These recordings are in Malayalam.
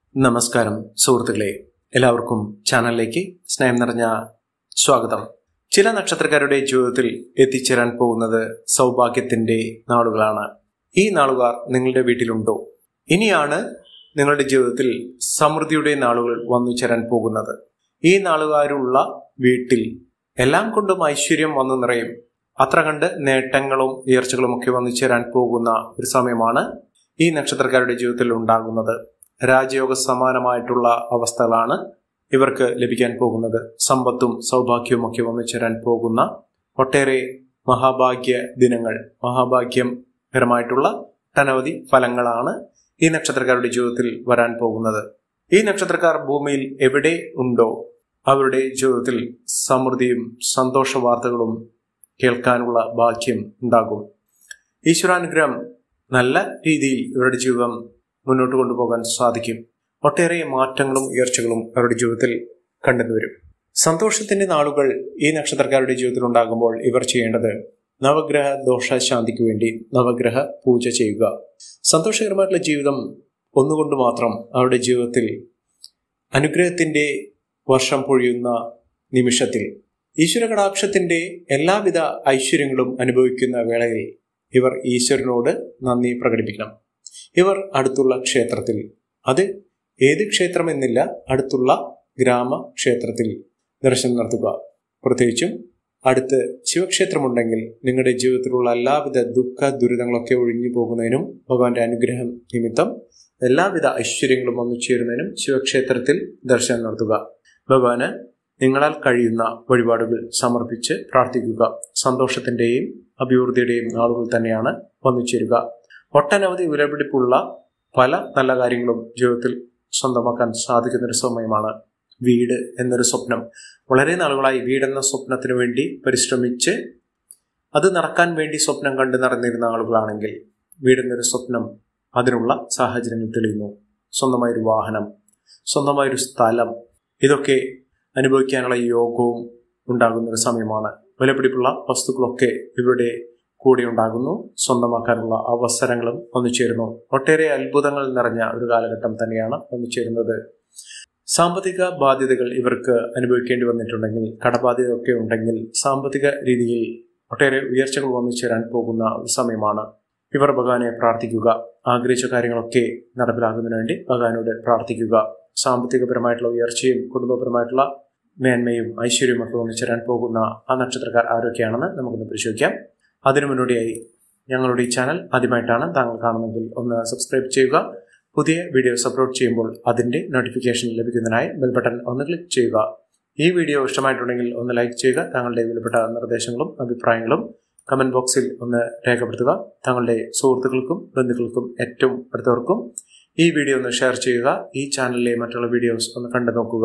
നമസ്കാരം സുഹൃത്തുക്കളെ എല്ലാവർക്കും ചാനലിലേക്ക് സ്നേഹം നിറഞ്ഞ സ്വാഗതം ചില നക്ഷത്രക്കാരുടെ ജീവിതത്തിൽ എത്തിച്ചേരാൻ പോകുന്നത് സൗഭാഗ്യത്തിന്റെ നാളുകളാണ് ഈ നാളുകാർ നിങ്ങളുടെ വീട്ടിലുണ്ടോ ഇനിയാണ് നിങ്ങളുടെ ജീവിതത്തിൽ സമൃദ്ധിയുടെ നാളുകൾ വന്നു ചേരാൻ പോകുന്നത് ഈ നാളുകാരുള്ള വീട്ടിൽ എല്ലാം കൊണ്ടും ഐശ്വര്യം വന്നു നിറയും അത്ര കണ്ട് നേട്ടങ്ങളും ഉയർച്ചകളും ഒക്കെ വന്നു ചേരാൻ പോകുന്ന ഒരു സമയമാണ് ഈ നക്ഷത്രക്കാരുടെ ജീവിതത്തിൽ ഉണ്ടാകുന്നത് രാജയോഗ സമാനമായിട്ടുള്ള അവസ്ഥകളാണ് ഇവർക്ക് ലഭിക്കാൻ പോകുന്നത് സമ്പത്തും സൗഭാഗ്യവും ഒക്കെ വന്നു ചേരാൻ പോകുന്ന ഒട്ടേറെ മഹാഭാഗ്യ ദിനങ്ങൾ മഹാഭാഗ്യപരമായിട്ടുള്ള ഒട്ടനവധി ഫലങ്ങളാണ് ഈ നക്ഷത്രക്കാരുടെ ജീവിതത്തിൽ വരാൻ പോകുന്നത് ഈ നക്ഷത്രക്കാർ ഭൂമിയിൽ എവിടെ ഉണ്ടോ അവരുടെ ജീവിതത്തിൽ സമൃദ്ധിയും സന്തോഷ വാർത്തകളും കേൾക്കാനുള്ള ഭാഗ്യം ഉണ്ടാകും ഈശ്വരാനുഗ്രഹം നല്ല രീതിയിൽ ഇവരുടെ ജീവിതം മുന്നോട്ട് കൊണ്ടുപോകാൻ സാധിക്കും ഒട്ടേറെ മാറ്റങ്ങളും ഉയർച്ചകളും അവരുടെ ജീവിതത്തിൽ കണ്ടെന്നു വരും സന്തോഷത്തിന്റെ നാളുകൾ ഈ നക്ഷത്രക്കാരുടെ ജീവിതത്തിൽ ഉണ്ടാകുമ്പോൾ ഇവർ ചെയ്യേണ്ടത് നവഗ്രഹ ദോഷശാന്തിക്ക് വേണ്ടി നവഗ്രഹ പൂജ ചെയ്യുക സന്തോഷകരമായിട്ടുള്ള ജീവിതം ഒന്നുകൊണ്ട് മാത്രം അവരുടെ ജീവിതത്തിൽ അനുഗ്രഹത്തിന്റെ വർഷം പൊഴിയുന്ന നിമിഷത്തിൽ ഈശ്വര കടാക്ഷത്തിന്റെ എല്ലാവിധ ഐശ്വര്യങ്ങളും അനുഭവിക്കുന്ന വേളയിൽ ഇവർ ഈശ്വരനോട് നന്ദി പ്രകടിപ്പിക്കണം ഇവർ അടുത്തുള്ള ക്ഷേത്രത്തിൽ അത് ഏത് ക്ഷേത്രമെന്നില്ല അടുത്തുള്ള ഗ്രാമക്ഷേത്രത്തിൽ ദർശനം നടത്തുക പ്രത്യേകിച്ചും അടുത്ത് ശിവക്ഷേത്രമുണ്ടെങ്കിൽ നിങ്ങളുടെ ജീവിതത്തിലുള്ള എല്ലാവിധ ദുഃഖ ദുരിതങ്ങളൊക്കെ ഒഴിഞ്ഞു പോകുന്നതിനും ഭഗവാന്റെ അനുഗ്രഹം നിമിത്തം എല്ലാവിധ ഐശ്വര്യങ്ങളും വന്നു ചേരുന്നതിനും ശിവക്ഷേത്രത്തിൽ ദർശനം നടത്തുക ഭഗവാന് നിങ്ങളാൽ കഴിയുന്ന വഴിപാടുകൾ സമർപ്പിച്ച് പ്രാർത്ഥിക്കുക സന്തോഷത്തിന്റെയും അഭിവൃദ്ധിയുടെയും നാളുകൾ തന്നെയാണ് വന്നു ചേരുക ഒട്ടനവധി വിലപിടിപ്പുള്ള പല നല്ല കാര്യങ്ങളും ജീവിതത്തിൽ സ്വന്തമാക്കാൻ സാധിക്കുന്ന ഒരു സമയമാണ് വീട് എന്നൊരു സ്വപ്നം വളരെ നാളുകളായി വീടെന്ന സ്വപ്നത്തിന് വേണ്ടി പരിശ്രമിച്ച് അത് നടക്കാൻ വേണ്ടി സ്വപ്നം കണ്ട് നടന്നിരുന്ന ആളുകളാണെങ്കിൽ വീടെന്നൊരു സ്വപ്നം അതിനുള്ള സാഹചര്യങ്ങൾ തെളിയുന്നു സ്വന്തമായൊരു വാഹനം സ്വന്തമായൊരു സ്ഥലം ഇതൊക്കെ അനുഭവിക്കാനുള്ള യോഗവും ഉണ്ടാകുന്ന ഒരു സമയമാണ് വിലപിടിപ്പുള്ള വസ്തുക്കളൊക്കെ ഇവരുടെ കൂടെ ഉണ്ടാകുന്നു സ്വന്തമാക്കാനുള്ള അവസരങ്ങളും വന്നു ചേരുന്നു ഒട്ടേറെ അത്ഭുതങ്ങൾ നിറഞ്ഞ ഒരു കാലഘട്ടം തന്നെയാണ് വന്നു ചേരുന്നത് സാമ്പത്തിക ബാധ്യതകൾ ഇവർക്ക് അനുഭവിക്കേണ്ടി വന്നിട്ടുണ്ടെങ്കിൽ കടബാധ്യതയൊക്കെ ഉണ്ടെങ്കിൽ സാമ്പത്തിക രീതിയിൽ ഒട്ടേറെ ഉയർച്ചകൾ വന്നു ചേരാൻ പോകുന്ന ഒരു സമയമാണ് ഇവർ ഭഗവാനെ പ്രാർത്ഥിക്കുക ആഗ്രഹിച്ച കാര്യങ്ങളൊക്കെ നടപ്പിലാക്കുന്നതിന് വേണ്ടി ഭഗവാനോട് പ്രാർത്ഥിക്കുക സാമ്പത്തികപരമായിട്ടുള്ള ഉയർച്ചയും കുടുംബപരമായിട്ടുള്ള മേന്മയും ഐശ്വര്യവും ഒക്കെ വന്നു ചേരാൻ പോകുന്ന ആ നക്ഷത്രക്കാർ ആരൊക്കെയാണെന്ന് നമുക്കൊന്ന് പരിശോധിക്കാം അതിനു മുന്നോടിയായി ഞങ്ങളുടെ ഈ ചാനൽ ആദ്യമായിട്ടാണ് താങ്കൾ കാണുന്നതെങ്കിൽ ഒന്ന് സബ്സ്ക്രൈബ് ചെയ്യുക പുതിയ വീഡിയോസ് അപ്ലോഡ് ചെയ്യുമ്പോൾ അതിന്റെ നോട്ടിഫിക്കേഷൻ ലഭിക്കുന്നതിനായി ബെൽ ബട്ടൺ ഒന്ന് ക്ലിക്ക് ചെയ്യുക ഈ വീഡിയോ ഇഷ്ടമായിട്ടുണ്ടെങ്കിൽ ഒന്ന് ലൈക്ക് ചെയ്യുക താങ്കളുടെ വിലപ്പെട്ട നിർദ്ദേശങ്ങളും അഭിപ്രായങ്ങളും കമന്റ് ബോക്സിൽ ഒന്ന് രേഖപ്പെടുത്തുക താങ്കളുടെ സുഹൃത്തുക്കൾക്കും ബന്ധുക്കൾക്കും ഏറ്റവും അടുത്തവർക്കും ഈ വീഡിയോ ഒന്ന് ഷെയർ ചെയ്യുക ഈ ചാനലിലെ മറ്റുള്ള വീഡിയോസ് ഒന്ന് കണ്ടു നോക്കുക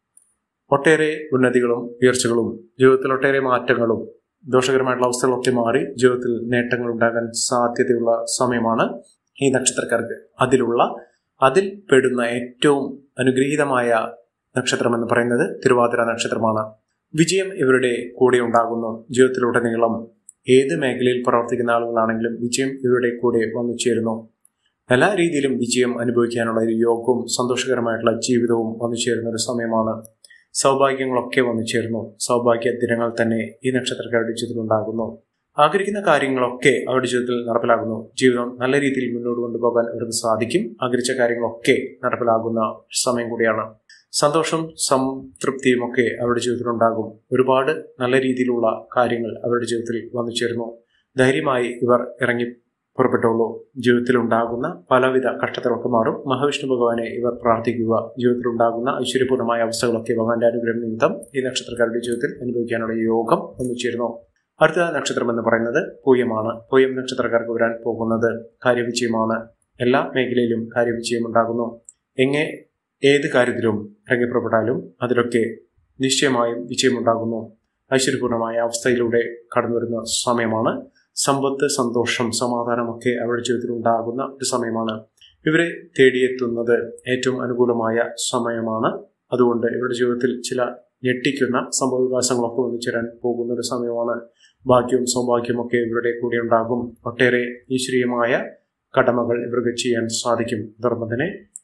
ഒട്ടേറെ ഉന്നതികളും ഉയർച്ചകളും ജീവിതത്തിൽ ഒട്ടേറെ മാറ്റങ്ങളും ദോഷകരമായിട്ടുള്ള അവസ്ഥകളൊക്കെ മാറി ജീവിതത്തിൽ നേട്ടങ്ങൾ ഉണ്ടാകാൻ സാധ്യതയുള്ള സമയമാണ് ഈ നക്ഷത്രക്കാർക്ക് അതിലുള്ള അതിൽ പെടുന്ന ഏറ്റവും അനുഗ്രഹീതമായ നക്ഷത്രം എന്ന് പറയുന്നത് തിരുവാതിര നക്ഷത്രമാണ് വിജയം ഇവരുടെ കൂടെ ഉണ്ടാകുന്നു ജീവിതത്തിലുടനീളം ഏത് മേഖലയിൽ പ്രവർത്തിക്കുന്ന ആളുകളാണെങ്കിലും വിജയം ഇവരുടെ കൂടെ വന്നു ചേരുന്നു എല്ലാ രീതിയിലും വിജയം അനുഭവിക്കാനുള്ള ഒരു യോഗവും സന്തോഷകരമായിട്ടുള്ള ജീവിതവും വന്നു ചേരുന്ന ഒരു സമയമാണ് സൗഭാഗ്യങ്ങളൊക്കെ വന്നു ചേർന്നു സൗഭാഗ്യ ദിനങ്ങൾ തന്നെ ഈ നക്ഷത്രക്കാരുടെ ജീവിതത്തിൽ ഉണ്ടാകുന്നു ആഗ്രഹിക്കുന്ന കാര്യങ്ങളൊക്കെ അവരുടെ ജീവിതത്തിൽ നടപ്പിലാകുന്നു ജീവിതം നല്ല രീതിയിൽ മുന്നോട്ട് കൊണ്ടുപോകാൻ അവർക്ക് സാധിക്കും ആഗ്രഹിച്ച കാര്യങ്ങളൊക്കെ നടപ്പിലാകുന്ന സമയം കൂടിയാണ് സന്തോഷം സംതൃപ്തിയും ഒക്കെ അവരുടെ ജീവിതത്തിൽ ഉണ്ടാകും ഒരുപാട് നല്ല രീതിയിലുള്ള കാര്യങ്ങൾ അവരുടെ ജീവിതത്തിൽ വന്നു ചേർന്നു ധൈര്യമായി ഇവർ ഇറങ്ങി പുറപ്പെട്ടുള്ളൂ ജീവിതത്തിൽ ഉണ്ടാകുന്ന പലവിധ കഷ്ടതകളൊക്കെ മാറും മഹാവിഷ്ണു ഭഗവാനെ ഇവർ പ്രാർത്ഥിക്കുക ജീവിതത്തിൽ ഉണ്ടാകുന്ന ഐശ്വര്യപൂർണ്ണമായ അവസ്ഥകളൊക്കെ ഭഗവാന്റെ അനുഗ്രഹം നിമിത്തം ഈ നക്ഷത്രക്കാരുടെ ജീവിതത്തിൽ അനുഭവിക്കാനുള്ള യോഗം വന്നു ചേരുന്നു അടുത്ത നക്ഷത്രം എന്ന് പറയുന്നത് പൂയമാണ് പൂയം നക്ഷത്രക്കാർക്ക് വരാൻ പോകുന്നത് കാര്യവിജയമാണ് എല്ലാ മേഖലയിലും കാര്യവിജയം ഉണ്ടാകുന്നു എങ്ങനെ ഏത് കാര്യത്തിലും ഇറങ്ങിപ്പുറപ്പെട്ടാലും അതിലൊക്കെ നിശ്ചയമായും വിജയമുണ്ടാകുന്നു ഐശ്വര്യപൂർണമായ അവസ്ഥയിലൂടെ കടന്നു വരുന്ന സമയമാണ് സമ്പത്ത് സന്തോഷം സമാധാനമൊക്കെ അവരുടെ ജീവിതത്തിൽ ഉണ്ടാകുന്ന ഒരു സമയമാണ് ഇവരെ തേടിയെത്തുന്നത് ഏറ്റവും അനുകൂലമായ സമയമാണ് അതുകൊണ്ട് ഇവരുടെ ജീവിതത്തിൽ ചില ഞെട്ടിക്കുന്ന സംഭവവികാസങ്ങളൊക്കെ ഒന്നിച്ചേരാൻ പോകുന്ന ഒരു സമയമാണ് ഭാഗ്യവും സൗഭാഗ്യവും ഒക്കെ ഇവരുടെ കൂടെ ഉണ്ടാകും ഒട്ടേറെ ഈശ്വരീയമായ കടമകൾ ഇവർക്ക് ചെയ്യാൻ സാധിക്കും അതോടൊപ്പം തന്നെ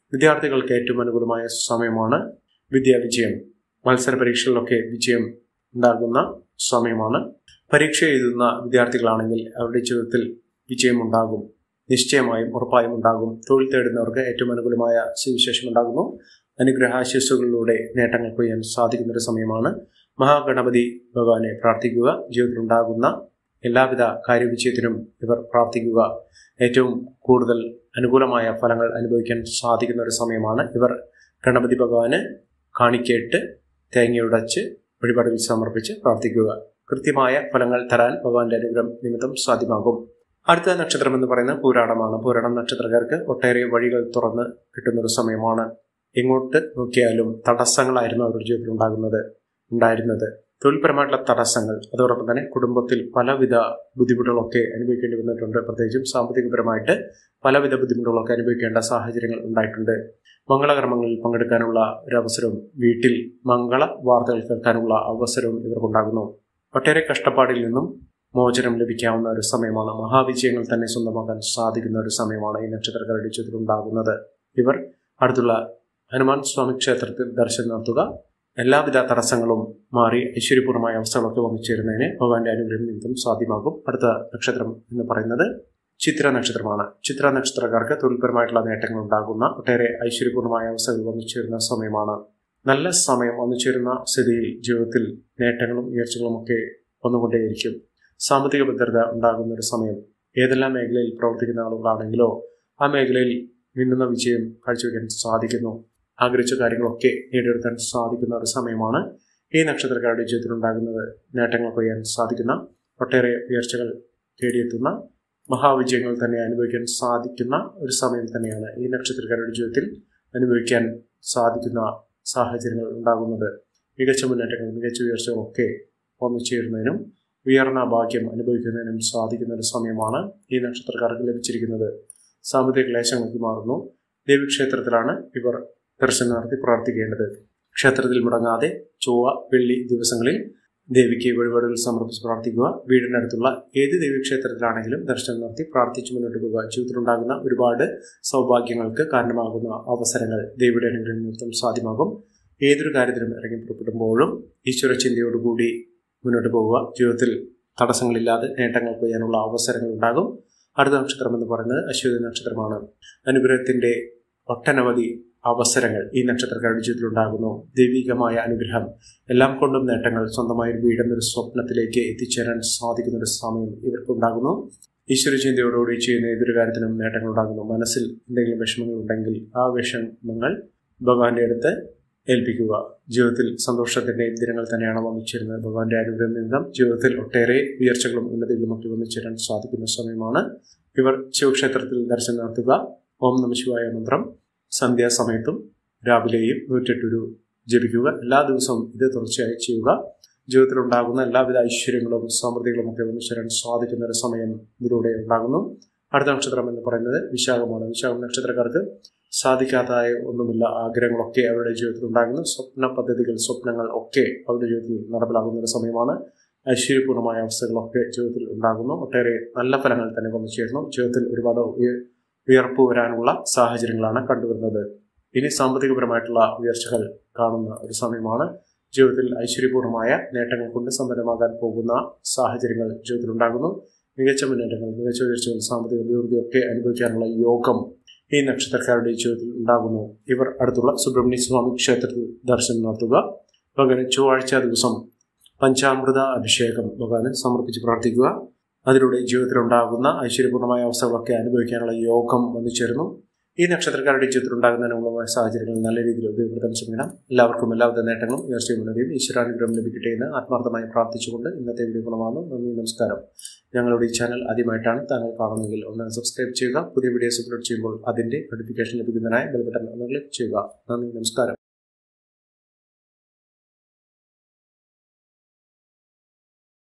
വിദ്യാർത്ഥികൾക്ക് ഏറ്റവും അനുകൂലമായ സമയമാണ് വിദ്യാവിജയം മത്സര പരീക്ഷകളിലൊക്കെ വിജയം ഉണ്ടാകുന്ന സമയമാണ് പരീക്ഷ എഴുതുന്ന വിദ്യാർത്ഥികളാണെങ്കിൽ അവരുടെ ജീവിതത്തിൽ വിജയമുണ്ടാകും നിശ്ചയമായും ഉറപ്പായും ഉണ്ടാകും തൊഴിൽ തേടുന്നവർക്ക് ഏറ്റവും അനുകൂലമായ സുവിശേഷം ഉണ്ടാകുന്നു അനുഗ്രഹാശിസുകളിലൂടെ നേട്ടങ്ങൾ കൊയ്യാൻ സാധിക്കുന്ന ഒരു സമയമാണ് മഹാഗണപതി ഭഗവാനെ പ്രാർത്ഥിക്കുക ജീവിതത്തിലുണ്ടാകുന്ന എല്ലാവിധ കാര്യവിജയത്തിനും ഇവർ പ്രാർത്ഥിക്കുക ഏറ്റവും കൂടുതൽ അനുകൂലമായ ഫലങ്ങൾ അനുഭവിക്കാൻ സാധിക്കുന്ന ഒരു സമയമാണ് ഇവർ ഗണപതി ഭഗവാന് കാണിക്കേട്ട് തേങ്ങയുടച്ച് വഴിപാടുകൾ സമർപ്പിച്ച് പ്രാർത്ഥിക്കുക കൃത്യമായ ഫലങ്ങൾ തരാൻ ഭഗവാന്റെ അനുഗ്രഹം നിമിത്തം സാധ്യമാകും അടുത്ത നക്ഷത്രം എന്ന് പറയുന്നത് പൂരാടമാണ് പൂരാടം നക്ഷത്രക്കാർക്ക് ഒട്ടേറെ വഴികൾ തുറന്ന് കിട്ടുന്ന ഒരു സമയമാണ് എങ്ങോട്ട് നോക്കിയാലും തടസ്സങ്ങളായിരുന്നു അവരുടെ ജീവിതത്തിൽ ഉണ്ടാകുന്നത് ഉണ്ടായിരുന്നത് തൊഴിൽപരമായിട്ടുള്ള തടസ്സങ്ങൾ അതോടൊപ്പം തന്നെ കുടുംബത്തിൽ പലവിധ ബുദ്ധിമുട്ടുകളൊക്കെ അനുഭവിക്കേണ്ടി വന്നിട്ടുണ്ട് പ്രത്യേകിച്ചും സാമ്പത്തികപരമായിട്ട് പലവിധ ബുദ്ധിമുട്ടുകളൊക്കെ അനുഭവിക്കേണ്ട സാഹചര്യങ്ങൾ ഉണ്ടായിട്ടുണ്ട് മംഗളകർമ്മങ്ങളിൽ പങ്കെടുക്കാനുള്ള ഒരു അവസരവും വീട്ടിൽ മംഗള വാർത്തകൾ കേൾക്കാനുള്ള അവസരവും ഇവർക്കുണ്ടാകുന്നു ഒട്ടേറെ കഷ്ടപ്പാടിൽ നിന്നും മോചനം ലഭിക്കാവുന്ന ഒരു സമയമാണ് മഹാവിജയങ്ങൾ തന്നെ സ്വന്തമാക്കാൻ സാധിക്കുന്ന ഒരു സമയമാണ് ഈ നക്ഷത്രക്കാരുടെ ജീവിതത്തിൽ ഉണ്ടാകുന്നത് ഇവർ അടുത്തുള്ള ഹനുമാൻ സ്വാമി ക്ഷേത്രത്തിൽ ദർശനം നടത്തുക എല്ലാവിധ തടസ്സങ്ങളും മാറി ഐശ്വര്യപൂർണ്ണമായ അവസ്ഥകളൊക്കെ വന്നിച്ചേരുന്നതിന് ഭഗവാന്റെ അനുഗ്രഹം നിമിത്തം സാധ്യമാകും അടുത്ത നക്ഷത്രം എന്ന് പറയുന്നത് ചിത്ര നക്ഷത്രമാണ് ചിത്ര നക്ഷത്രക്കാർക്ക് തൊഴിൽപരമായിട്ടുള്ള നേട്ടങ്ങൾ ഉണ്ടാകുന്ന ഒട്ടേറെ ഐശ്വര്യപൂർണ്ണമായ അവസ്ഥകൾ വന്നിച്ചേരുന്ന സമയമാണ് നല്ല സമയം വന്നിച്ചേരുന്ന സ്ഥിതിയിൽ ജീവിതത്തിൽ നേട്ടങ്ങളും ഉയർച്ചകളും ഒക്കെ വന്നുകൊണ്ടേയിരിക്കും സാമ്പത്തിക ഭദ്രത ഉണ്ടാകുന്ന ഒരു സമയം ഏതെല്ലാം മേഖലയിൽ പ്രവർത്തിക്കുന്ന ആളുകളാണെങ്കിലോ ആ മേഖലയിൽ മിന്നുന്ന വിജയം കാഴ്ചവെക്കാൻ സാധിക്കുന്നു ആഗ്രഹിച്ച കാര്യങ്ങളൊക്കെ നേടിയെടുക്കാൻ സാധിക്കുന്ന ഒരു സമയമാണ് ഈ നക്ഷത്രക്കാരുടെ ജീവിതത്തിൽ ഉണ്ടാകുന്നത് നേട്ടങ്ങൾ കൊയ്യാൻ സാധിക്കുന്ന ഒട്ടേറെ ഉയർച്ചകൾ തേടിയെത്തുന്ന മഹാവിജയങ്ങൾ തന്നെ അനുഭവിക്കാൻ സാധിക്കുന്ന ഒരു സമയം തന്നെയാണ് ഈ നക്ഷത്രക്കാരുടെ ജീവിതത്തിൽ അനുഭവിക്കാൻ സാധിക്കുന്ന സാഹചര്യങ്ങൾ ഉണ്ടാകുന്നത് മികച്ച മുന്നേറ്റങ്ങൾ മികച്ച ഉയർച്ചകളൊക്കെ വന്നു ചേരുന്നതിനും ഉയർന്ന ഭാഗ്യം അനുഭവിക്കുന്നതിനും സാധിക്കുന്ന ഒരു സമയമാണ് ഈ നക്ഷത്രക്കാർക്ക് ലഭിച്ചിരിക്കുന്നത് സാമ്പത്തിക ക്ലേശങ്ങൾക്ക് മാറുന്നു ദേവീക്ഷേത്രത്തിലാണ് ഇവർ ദർശനം നടത്തി പ്രാർത്ഥിക്കേണ്ടത് ക്ഷേത്രത്തിൽ മുടങ്ങാതെ ചൊവ്വ വെള്ളി ദിവസങ്ങളിൽ ദേവിക്ക് വഴിപാടുകൾ സമർപ്പിച്ച് പ്രാർത്ഥിക്കുക വീടിനടുത്തുള്ള ഏത് ദേവീക്ഷേത്രത്തിലാണെങ്കിലും ദർശനം നടത്തി പ്രാർത്ഥിച്ചു മുന്നോട്ട് പോകുക ജീവിതത്തിലുണ്ടാകുന്ന ഒരുപാട് സൗഭാഗ്യങ്ങൾക്ക് കാരണമാകുന്ന അവസരങ്ങൾ ദേവിയുടെ അനുഗ്രഹം നിമിത്തം സാധ്യമാകും ഏതൊരു കാര്യത്തിനും ഇറങ്ങി പുറപ്പെടുമ്പോഴും ഈശ്വര ചിന്തയോടുകൂടി മുന്നോട്ട് പോവുക ജീവിതത്തിൽ തടസ്സങ്ങളില്ലാതെ നേട്ടങ്ങൾ കൊയ്യാനുള്ള അവസരങ്ങൾ ഉണ്ടാകും അടുത്ത നക്ഷത്രം എന്ന് പറയുന്നത് അശ്വതി നക്ഷത്രമാണ് അനുഗ്രഹത്തിന്റെ ഒട്ടനവധി അവസരങ്ങൾ ഈ നക്ഷത്രക്കാരുടെ ജീവിതത്തിൽ ഉണ്ടാകുന്നു ദൈവികമായ അനുഗ്രഹം എല്ലാം കൊണ്ടും നേട്ടങ്ങൾ സ്വന്തമായ ഒരു വീടെന്നൊരു സ്വപ്നത്തിലേക്ക് എത്തിച്ചേരാൻ സാധിക്കുന്ന ഒരു സമയം ഇവർക്കുണ്ടാകുന്നു ഈശ്വര ചിന്തയോടുകൂടി ചെയ്യുന്ന ഏതൊരു കാര്യത്തിനും നേട്ടങ്ങൾ ഉണ്ടാകുന്നു മനസ്സിൽ എന്തെങ്കിലും വിഷമങ്ങൾ ഉണ്ടെങ്കിൽ ആ വിഷമങ്ങൾ ഭഗവാന്റെ അടുത്ത് ഏൽപ്പിക്കുക ജീവിതത്തിൽ സന്തോഷത്തിന്റെ ദിനങ്ങൾ തന്നെയാണ് വന്നിച്ചേരുന്നത് ഭഗവാന്റെ അനുഗ്രഹം നിമിത്തം ജീവിതത്തിൽ ഒട്ടേറെ ഉയർച്ചകളും ഉന്നതികളും ഒക്കെ വന്നിച്ചേരാൻ സാധിക്കുന്ന സമയമാണ് ഇവർ ശിവക്ഷേത്രത്തിൽ ദർശനം നടത്തുക ഓം നമ ശിവായ മന്ത്രം സന്ധ്യാസമയത്തും രാവിലെയും നൂറ്റെട്ടൊരു ജപിക്കുക എല്ലാ ദിവസവും ഇത് തുടർച്ചയായി ചെയ്യുക ജീവിതത്തിലുണ്ടാകുന്ന എല്ലാവിധ ഐശ്വര്യങ്ങളും സമൃദ്ധികളും ഒക്കെ ഒന്നിച്ചേരാൻ സാധിക്കുന്ന ഒരു സമയം ഇതിലൂടെ ഉണ്ടാകുന്നു അടുത്ത നക്ഷത്രം എന്ന് പറയുന്നത് വിശാഖമാണ് വിശാഖം നക്ഷത്രക്കാർക്ക് സാധിക്കാത്തതായ ഒന്നുമില്ല ആഗ്രഹങ്ങളൊക്കെ അവരുടെ ജീവിതത്തിൽ ഉണ്ടാകുന്നു സ്വപ്ന പദ്ധതികൾ സ്വപ്നങ്ങൾ ഒക്കെ അവരുടെ ജീവിതത്തിൽ നടപ്പിലാകുന്ന ഒരു സമയമാണ് ഐശ്വര്യപൂർണ്ണമായ അവസ്ഥകളൊക്കെ ജീവിതത്തിൽ ഉണ്ടാകുന്നു ഒട്ടേറെ നല്ല ഫലങ്ങൾ തന്നെ വന്നു ചേർന്നു ജീവിതത്തിൽ ഒരുപാട് ഉയർപ്പ് വരാനുള്ള സാഹചര്യങ്ങളാണ് കണ്ടുവരുന്നത് ഇനി സാമ്പത്തികപരമായിട്ടുള്ള ഉയർച്ചകൾ കാണുന്ന ഒരു സമയമാണ് ജീവിതത്തിൽ ഐശ്വര്യപൂർണ്ണമായ നേട്ടങ്ങൾ കൊണ്ട് സമ്പന്നമാകാൻ പോകുന്ന സാഹചര്യങ്ങൾ ജീവിതത്തിൽ ഉണ്ടാകുന്നു മികച്ച മുന്നേറ്റങ്ങൾ മികച്ച ഉയർച്ചകൾ സാമ്പത്തിക അഭിവൃദ്ധിയൊക്കെ അനുഭവിക്കാനുള്ള യോഗം ഈ നക്ഷത്രക്കാരുടെ ജീവിതത്തിൽ ഉണ്ടാകുന്നു ഇവർ അടുത്തുള്ള സുബ്രഹ്മണ്യ സ്വാമി ക്ഷേത്രത്തിൽ ദർശനം നടത്തുക ഭഗവാന് ചൊവ്വാഴ്ച ദിവസം പഞ്ചാമൃത അഭിഷേകം ഭഗവാന് സമർപ്പിച്ച് പ്രാർത്ഥിക്കുക അതിലൂടെ ജീവിതത്തിലുണ്ടാകുന്ന ഐശ്വര്യപൂർണ്ണമായ അവസ്ഥകളൊക്കെ അനുഭവിക്കാനുള്ള യോഗം വന്നു ചേർന്നു ഈ നക്ഷത്രക്കാരുടെ ജീവിതത്തിൽ ഉണ്ടാകുന്നതിനുള്ള സാഹചര്യങ്ങൾ നല്ല രീതിയിൽ ഉപയോഗപ്പെടുത്താൻ ശ്രമിക്കണം എല്ലാവർക്കും എല്ലാവിധ നേട്ടങ്ങളും ഉയർച്ചയും ഉന്നതിയും ഈശ്വരാനുഗ്രഹം ലഭിക്കട്ടെ എന്ന് ആത്മാർത്ഥമായി പ്രാർത്ഥിച്ചുകൊണ്ട് ഇന്നത്തെ വീഡിയോ ഗുണമാകുന്നു നന്ദി നമസ്കാരം ഞങ്ങളുടെ ഈ ചാനൽ ആദ്യമായിട്ടാണ് താങ്കൾ കാണുന്നതെങ്കിൽ ഒന്ന് സബ്സ്ക്രൈബ് ചെയ്യുക പുതിയ വീഡിയോസ് അപ്ലോഡ് ചെയ്യുമ്പോൾ അതിന്റെ നോട്ടിഫിക്കേഷൻ ലഭിക്കുന്നതിനായി ബെൽ ബട്ടൺ ഒന്ന് ക്ലിക്ക് ചെയ്യുക നന്ദി നമസ്കാരം